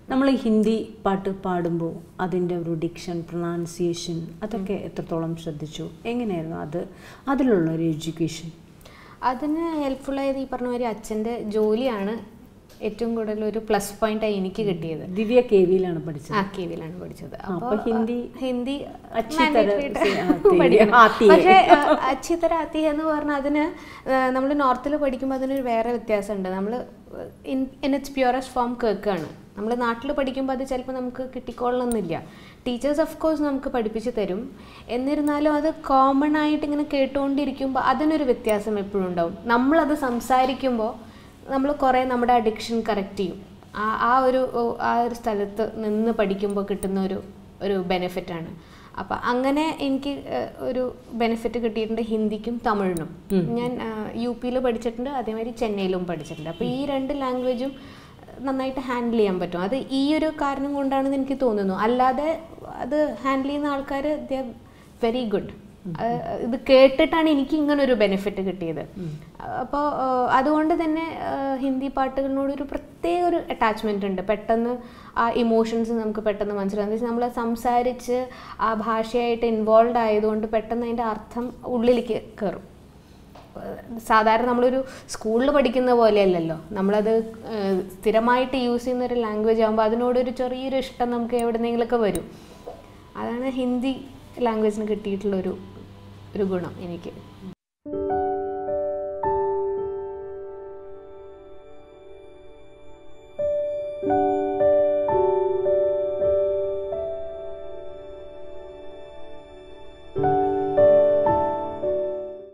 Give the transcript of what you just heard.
നമ്മൾ ഹിന്ദി പാട്ട് പാടുമ്പോൾ അതിൻ്റെ ഒരു ഡിക്ഷൻ പ്രൊണൗൺസിയേഷൻ അതൊക്കെ എത്രത്തോളം ശ്രദ്ധിച്ചു എങ്ങനെയായിരുന്നു അത് അതിലുള്ള ഒരു എഡ്യൂക്കേഷൻ അതിന് ഹെൽപ്ഫുള്ളായത് ഈ പറഞ്ഞ മാതിരി അച്ഛൻ്റെ ജോലിയാണ് ഏറ്റവും കൂടുതൽ ഒരു പ്ലസ് പോയിന്റായി എനിക്ക് കിട്ടിയത് ദിവ്യ കെ വിയിലാണ് പഠിച്ചത് ആ കെ വിയിലാണ് പഠിച്ചത് അപ്പൊ ഹിന്ദി ഹിന്ദി അച്ഛി തര mandatory ആയിട്ട് സെ ആത്തി ഹൈ. പഠിക്കണം. ആത്തി ഹൈ. പക്ഷേ അച്ചിത്തര ആത്തി എന്ന് പറഞ്ഞാൽ അതിന് നമ്മൾ നോർത്തിൽ പഠിക്കുമ്പോൾ അതിനൊരു വേറെ വ്യത്യാസമുണ്ട് നമ്മൾ in in it's purest form കേൾക്കുകയാണ് നമ്മൾ നാട്ടിൽ പഠിക്കുമ്പോൾ അത് ചിലപ്പോൾ നമുക്ക് കിട്ടിക്കൊള്ളണമെന്നില്ല ടീച്ചേഴ്സ് ഓഫ് കോഴ്സ് നമുക്ക് പഠിപ്പിച്ച് തരും എന്നിരുന്നാലും അത് കോമൺ ആയിട്ട് ഇങ്ങനെ കേട്ടുകൊണ്ടിരിക്കുമ്പോൾ അതിനൊരു വ്യത്യാസം എപ്പോഴും ഉണ്ടാവും നമ്മളത് സംസാരിക്കുമ്പോൾ നമ്മൾ കുറേ നമ്മുടെ അഡിക്ഷൻ കറക്റ്റ് ചെയ്യും ആ ആ ഒരു ആ ഒരു സ്ഥലത്ത് നിന്ന് പഠിക്കുമ്പോൾ കിട്ടുന്ന ഒരു ഒരു ബെനിഫിറ്റാണ് അപ്പം അങ്ങനെ എനിക്ക് ഏഹ്, ഒരു ബെനിഫിറ്റ് കിട്ടിയിട്ടുണ്ട് ഹിന്ദിക്കും തമിഴിനും ഞാൻ യു പിയിൽ പഠിച്ചിട്ടുണ്ട് അതേമാതിരി ചെന്നൈയിലും പഠിച്ചിട്ടുണ്ട് അപ്പോൾ ഈ രണ്ട് ലാംഗ്വേജും നന്നായിട്ട് ഹാൻഡിൽ ചെയ്യാൻ പറ്റും അത് ഈ ഒരു കാരണം കൊണ്ടാണെന്ന് എനിക്ക് തോന്നുന്നു അല്ലാതെ അത് ഹാൻഡിൽ ചെയ്യുന്ന ആൾക്കാർ ദ വെരി ഗുഡ് ഇത് കേട്ടിട്ടാണ് എനിക്ക് ഇങ്ങനെ ഒരു ബെനിഫിറ്റ് കിട്ടിയത് അപ്പോൾ അതുകൊണ്ട് തന്നെ ആ, ഹിന്ദി പാട്ടുകളിനോട് ഒരു പ്രത്യേക ഒരു അറ്റാച്ച്മെൻ്റ് ഉണ്ട് പെട്ടെന്ന് ആ ഇമോഷൻസ് നമുക്ക് പെട്ടെന്ന് മനസ്സിലാകും എന്താ വെച്ചാൽ നമ്മൾ സംസാരിച്ച് ആ ഭാഷയായിട്ട് ഇൻവോൾവ് ആയതുകൊണ്ട് പെട്ടെന്ന് അതിൻ്റെ അർത്ഥം ഉള്ളിലേക്ക് കയറും സാധാരണ നമ്മളൊരു സ്കൂളിൽ പഠിക്കുന്ന പോലെയല്ലല്ലോ നമ്മളത് ഏഹ്, സ്ഥിരമായിട്ട് യൂസ് ചെയ്യുന്ന ഒരു ലാംഗ്വേജ് ആകുമ്പോൾ അതിനോടൊരു ചെറിയൊരു ഇഷ്ടം നമുക്ക് എവിടെന്നെങ്കിലൊക്കെ വരും അതാണ് ഹിന്ദി ലാംഗ്വേജിന് കിട്ടിയിട്ടുള്ളൊരു ഒരു ഗുണം എനിക്ക്